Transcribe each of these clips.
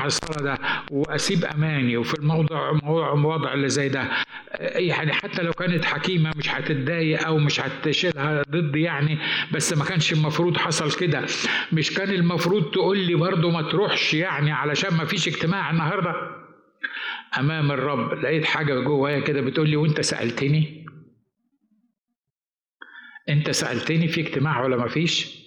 الصلاه ده واسيب اماني وفي الموضوع موضوع وضع اللي زي ده يعني حتى لو كانت حكيمه مش هتتضايق او مش هتشيلها ضدي يعني بس ما كانش المفروض حصل كده مش كان المفروض تقول لي برضه ما تروحش يعني علشان ما فيش اجتماع النهارده امام الرب لقيت حاجه جوايا كده بتقول لي وانت سالتني انت سالتني في اجتماع ولا ما فيش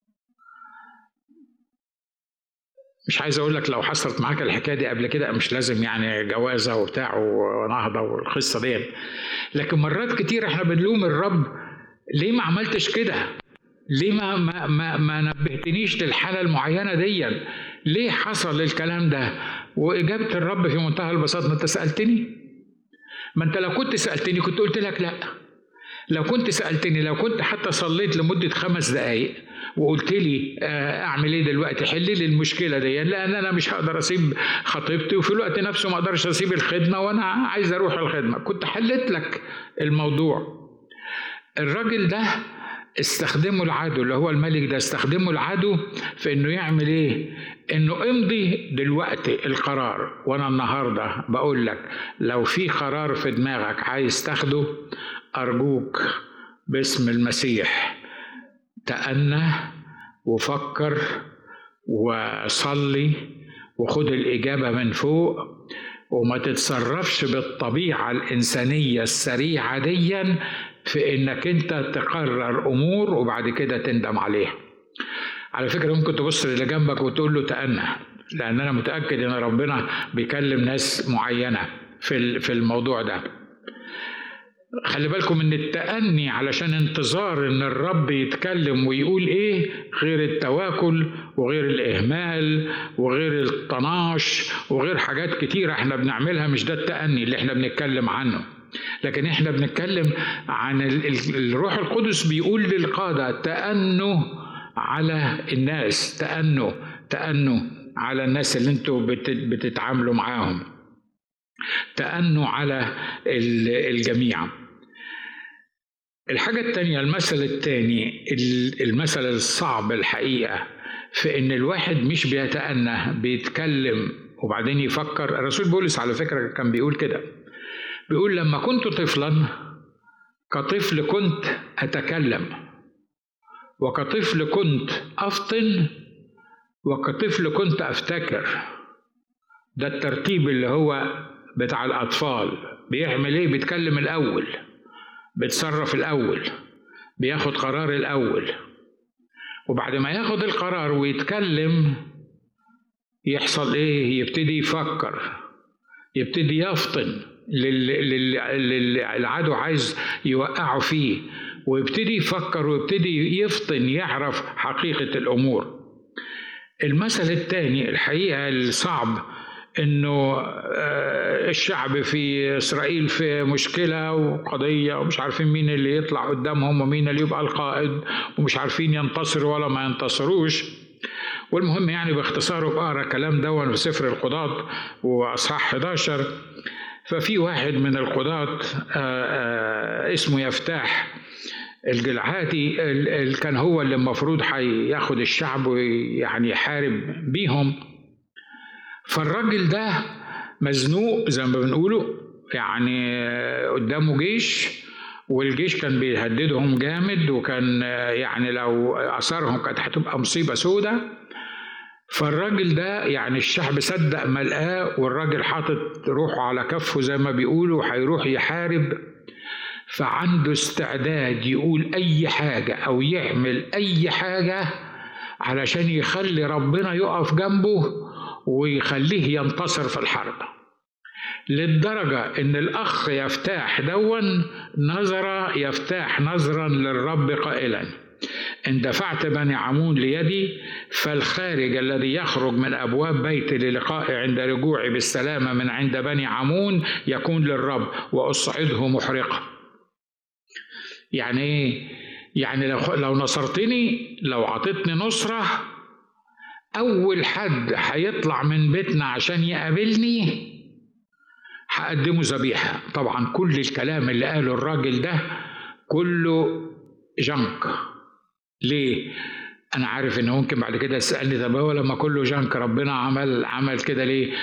مش عايز اقول لك لو حصلت معاك الحكايه دي قبل كده مش لازم يعني جوازه وبتاع ونهضه والقصه دي لكن مرات كتير احنا بنلوم الرب ليه ما عملتش كده ليه ما ما ما, ما نبهتنيش للحاله المعينه دي ليه حصل الكلام ده واجابه الرب في منتهى البساطه ما انت سالتني ما انت لو كنت سالتني كنت قلت لك لا لو كنت سالتني لو كنت حتى صليت لمده خمس دقائق وقلت لي اعمل ايه دلوقتي حل لي المشكله دي لان انا مش هقدر اسيب خطيبتي وفي الوقت نفسه ما اقدرش اسيب الخدمه وانا عايز اروح الخدمه كنت حلت لك الموضوع الراجل ده استخدموا العدو اللي هو الملك ده استخدموا العدو في انه يعمل ايه انه امضي دلوقتي القرار وانا النهارده بقول لك لو في قرار في دماغك عايز تاخده ارجوك باسم المسيح تأنى وفكر وصلي وخد الإجابة من فوق وما تتصرفش بالطبيعة الإنسانية السريعة ديا في إنك أنت تقرر أمور وبعد كده تندم عليها على فكرة ممكن تبص للي جنبك وتقول له تأنى لأن أنا متأكد إن ربنا بيكلم ناس معينة في في الموضوع ده خلي بالكم ان التأني علشان انتظار ان الرب يتكلم ويقول ايه غير التواكل وغير الاهمال وغير الطناش وغير حاجات كتيرة احنا بنعملها مش ده التأني اللي احنا بنتكلم عنه لكن احنا بنتكلم عن الروح القدس بيقول للقادة تأنوا على الناس تأنوا تأنوا على الناس اللي انتوا بتتعاملوا معاهم تأنوا على الجميع الحاجة التانية المثل التاني المثل الصعب الحقيقة في إن الواحد مش بيتأنى بيتكلم وبعدين يفكر الرسول بولس على فكرة كان بيقول كده بيقول لما كنت طفلا كطفل كنت أتكلم وكطفل كنت أفطن وكطفل كنت أفتكر ده الترتيب اللي هو بتاع الأطفال بيعمل إيه؟ بيتكلم الأول بيتصرف الأول بياخد قرار الأول وبعد ما ياخد القرار ويتكلم يحصل إيه؟ يبتدي يفكر يبتدي يفطن للي العدو عايز يوقعه فيه ويبتدي يفكر ويبتدي يفطن يعرف حقيقة الأمور المثل الثاني الحقيقة الصعب انه الشعب في اسرائيل في مشكله وقضيه ومش عارفين مين اللي يطلع قدامهم ومين اللي يبقى القائد ومش عارفين ينتصروا ولا ما ينتصروش والمهم يعني باختصار بقرا كلام دون في سفر القضاة واصحاح 11 ففي واحد من القضاة اسمه يفتاح الجلعاتي كان هو اللي المفروض هياخد الشعب ويعني يحارب بيهم فالراجل ده مزنوق زي ما بنقوله يعني قدامه جيش والجيش كان بيهددهم جامد وكان يعني لو اثرهم كانت هتبقى مصيبه سودة فالراجل ده يعني الشعب صدق ما لقاه والراجل حاطط روحه على كفه زي ما بيقولوا هيروح يحارب فعنده استعداد يقول اي حاجه او يعمل اي حاجه علشان يخلي ربنا يقف جنبه ويخليه ينتصر في الحرب للدرجة إن الأخ يفتاح دون نظر يفتاح نظرا للرب قائلا إن دفعت بني عمون ليدي فالخارج الذي يخرج من أبواب بيتي للقائي عند رجوعي بالسلامة من عند بني عمون يكون للرب وأصعده محرقة يعني إيه؟ يعني لو لو نصرتني لو عطيتني نصرة أول حد هيطلع من بيتنا عشان يقابلني هقدمه ذبيحة طبعا كل الكلام اللي قاله الراجل ده كله جنك ليه؟ انا عارف ان ممكن بعد كده تسالني طب هو لما كله جنك ربنا عمل عمل كده ليه